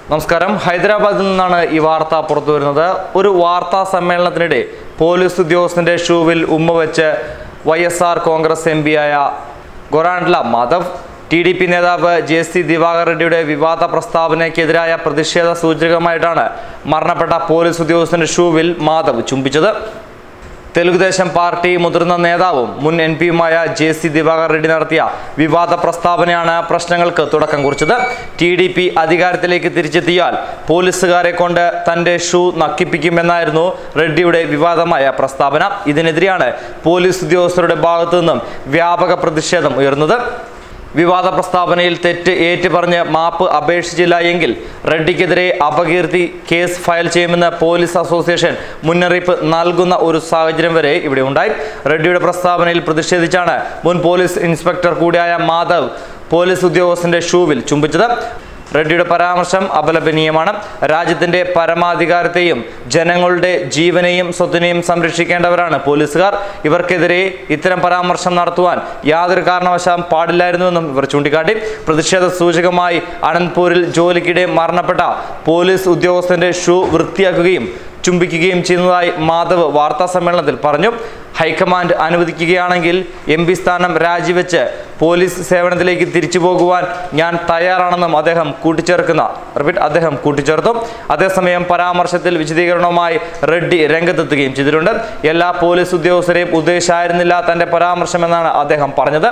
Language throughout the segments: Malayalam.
നമസ്കാരം ഹൈദരാബാദിൽ നിന്നാണ് ഈ വാർത്ത പുറത്തു വരുന്നത് ഒരു വാർത്താ സമ്മേളനത്തിനിടെ പോലീസ് ഉദ്യോഗസ്ഥന്റെ ഷൂവിൽ ഉമ്മ വെച്ച് Y S R Congress M പിയായ Gorantla Madhav T D P നേതാവ് ജെ സി ദിവാകർ റെഡ്ഡിയുടെ വിവാദ പ്രസ്താവനയ്ക്കെതിരായ പ്രതിഷേധ സൂചകമായിട്ടാണ് മരണപ്പെട്ട പോലീസ് ഉദ്യോഗസ്ഥന്റെ ഷൂവിൽ മാധവ് ചുംബിച്ചത് തെലുഗുദേശം പാർട്ടി മുതിർന്ന നേതാവും മുൻ എം പിയുമായ ജെ സി ദിവാകർ റെഡ്ഡി നടത്തിയ വിവാദ പ്രസ്താവനയാണ് പ്രശ്നങ്ങൾക്ക് തുടക്കം കുറിച്ചത് ടി ഡി പി അധികാരത്തിലേക്ക് തിരിച്ചെത്തിയാൽ പോലീസുകാരെ കൊണ്ട് തന്റെ ഷൂ നക്കിപ്പിക്കുമെന്നായിരുന്നു റെഡ്ഡിയുടെ വിവാദമായ പ്രസ്താവന ഇതിനെതിരെയാണ് പോലീസ് ഉദ്യോഗസ്ഥരുടെ ഭാഗത്തു നിന്നും വ്യാപക പ്രതിഷേധം ഉയർന്നത് വിവാദ പ്രസ്താവനയിൽ തെറ്റ് ഏറ്റുപറഞ്ഞ് മാപ്പ് അപേക്ഷിച്ചില്ല എങ്കിൽ റെഡ്ഡിക്കെതിരെ അപകീർത്തി കേസ് ഫയൽ ചെയ്യുമെന്ന് പോലീസ് അസോസിയേഷൻ മുന്നറിയിപ്പ് നൽകുന്ന ഒരു സാഹചര്യം വരെ ഇവിടെ ഉണ്ടായി റെഡ്ഡിയുടെ പ്രസ്താവനയിൽ പ്രതിഷേധിച്ചാണ് മുൻ പോലീസ് ഇൻസ്പെക്ടർ കൂടിയായ മാധവ് പോലീസ് ഉദ്യോഗസ്ഥന്റെ ഷൂവിൽ ചുംബിച്ചത് റെഡ്ഡിയുടെ പരാമർശം അപലപനീയമാണ് രാജ്യത്തിന്റെ പരമാധികാരത്തെയും ജനങ്ങളുടെ ജീവനെയും സ്വത്തിനെയും സംരക്ഷിക്കേണ്ടവരാണ് പോലീസുകാർ ഇവർക്കെതിരെ ഇത്തരം പരാമർശം നടത്തുവാൻ യാതൊരു കാരണവശാലും പാടില്ലായിരുന്നുവെന്നും ഇവർ ചൂണ്ടിക്കാട്ടി പ്രതിഷേധ സൂചകമായി അനന്ത്പൂരിൽ ജോലിക്കിടെ മരണപ്പെട്ട പോലീസ് ഉദ്യോഗസ്ഥന്റെ ഷൂ വൃത്തിയാക്കുകയും ചുംബിക്കുകയും ചെയ്യുന്നതായി മാധവ് വാർത്താ സമ്മേളനത്തിൽ പറഞ്ഞു ഹൈക്കമാൻഡ് അനുവദിക്കുകയാണെങ്കിൽ എം പി സ്ഥാനം രാജിവെച്ച് പോലീസ് സേവനത്തിലേക്ക് തിരിച്ചു പോകുവാൻ ഞാൻ തയ്യാറാണെന്നും അദ്ദേഹം കൂട്ടിച്ചേർക്കുന്ന റിപ്പീറ്റ് അദ്ദേഹം കൂട്ടിച്ചേർത്തു അതേസമയം പരാമർശത്തിൽ വിശദീകരണവുമായി റെഡ്ഡി രംഗത്തെത്തുകയും ചെയ്തിട്ടുണ്ട് എല്ലാ പോലീസ് ഉദ്യോഗസ്ഥരെയും ഉദ്ദേശിച്ചായിരുന്നില്ല തന്റെ പരാമർശമെന്നാണ് അദ്ദേഹം പറഞ്ഞത്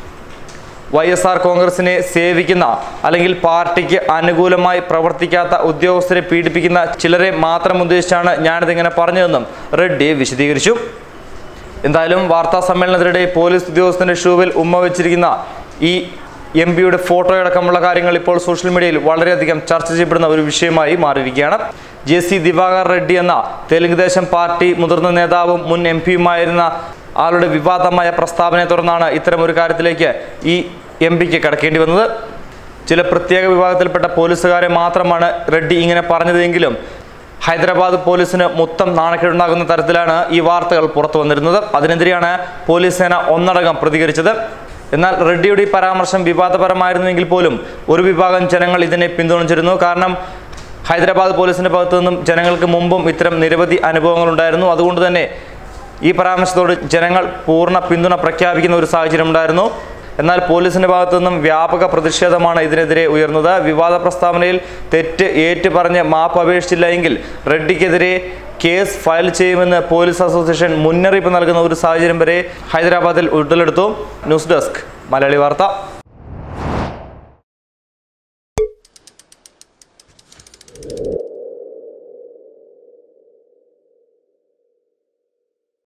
വൈ എസ് ആർ കോൺഗ്രസിനെ സേവിക്കുന്ന അല്ലെങ്കിൽ പാർട്ടിക്ക് അനുകൂലമായി പ്രവർത്തിക്കാത്ത ഉദ്യോഗസ്ഥരെ പീഡിപ്പിക്കുന്ന ചിലരെ മാത്രം ഉദ്ദേശിച്ചാണ് ഞാനിതിങ്ങനെ പറഞ്ഞതെന്നും റെഡ്ഡി വിശദീകരിച്ചു എന്തായാലും വാർത്താ സമ്മേളനത്തിനിടെ പോലീസ് ഉദ്യോഗസ്ഥന്റെ ഷൂവിൽ ഉമ്മ വെച്ചിരിക്കുന്ന ഈ എം പിയുടെ ഫോട്ടോയടക്കമുള്ള കാര്യങ്ങൾ ഇപ്പോൾ സോഷ്യൽ മീഡിയയിൽ വളരെയധികം ചർച്ച ചെയ്യപ്പെടുന്ന ഒരു വിഷയമായി മാറിയിരിക്കുകയാണ് ജെ സി ദിവാകർ റെഡ്ഡി എന്ന തെലുങ്ക് ദേശം പാർട്ടി മുതിർന്ന നേതാവും മുൻ എം പിയുമായിരുന്ന ആളുടെ വിവാദമായ പ്രസ്താവനയെ തുടർന്നാണ് ഇത്തരം ഒരു കാര്യത്തിലേക്ക് ഈ എം പിക്ക് കടക്കേണ്ടി വന്നത് ചില പ്രത്യേക വിഭാഗത്തിൽപ്പെട്ട പോലീസുകാരെ മാത്രമാണ് റെഡ്ഡി ഇങ്ങനെ പറഞ്ഞതെങ്കിലും ഹൈദരാബാദ് പോലീസിന് മൊത്തം നാണക്കേടുണ്ടാകുന്ന തരത്തിലാണ് ഈ വാർത്തകൾ പുറത്തു വന്നിരുന്നത് അതിനെതിരെയാണ് പോലീസ് സേന ഒന്നടങ്കം പ്രതികരിച്ചത് എന്നാൽ റെഡ്ഡിയുടെ ഈ പരാമർശം വിവാദപരമായിരുന്നെങ്കിൽ പോലും ഒരു വിഭാഗം ജനങ്ങൾ ഇതിനെ പിന്തുണച്ചിരുന്നു കാരണം ഹൈദരാബാദ് പോലീസിന്റെ ഭാഗത്തു നിന്നും ജനങ്ങൾക്ക് മുമ്പും ഇത്തരം നിരവധി അനുഭവങ്ങൾ ഉണ്ടായിരുന്നു അതുകൊണ്ട് തന്നെ ഈ പരാമർശത്തോട് ജനങ്ങൾ പൂർണ്ണ പിന്തുണ പ്രഖ്യാപിക്കുന്ന ഒരു സാഹചര്യം ഉണ്ടായിരുന്നു എന്നാൽ പോലീസിന്റെ ഭാഗത്തു നിന്നും വ്യാപക പ്രതിഷേധമാണ് ഇതിനെതിരെ ഉയർന്നത് വിവാദ പ്രസ്താവനയിൽ തെറ്റ് ഏറ്റു പറഞ്ഞ് മാപ്പ് അപേക്ഷിച്ചില്ല എങ്കിൽ റെഡ്ഡിക്കെതിരെ കേസ് ഫയൽ ചെയ്യുമെന്ന് പോലീസ് അസോസിയേഷൻ മുന്നറിയിപ്പ് നൽകുന്ന ഒരു സാഹചര്യം വരെ ഹൈദരാബാദിൽ ഉടലെടുത്തു ന്യൂസ് ഡെസ്ക് മലയാളി വാർത്ത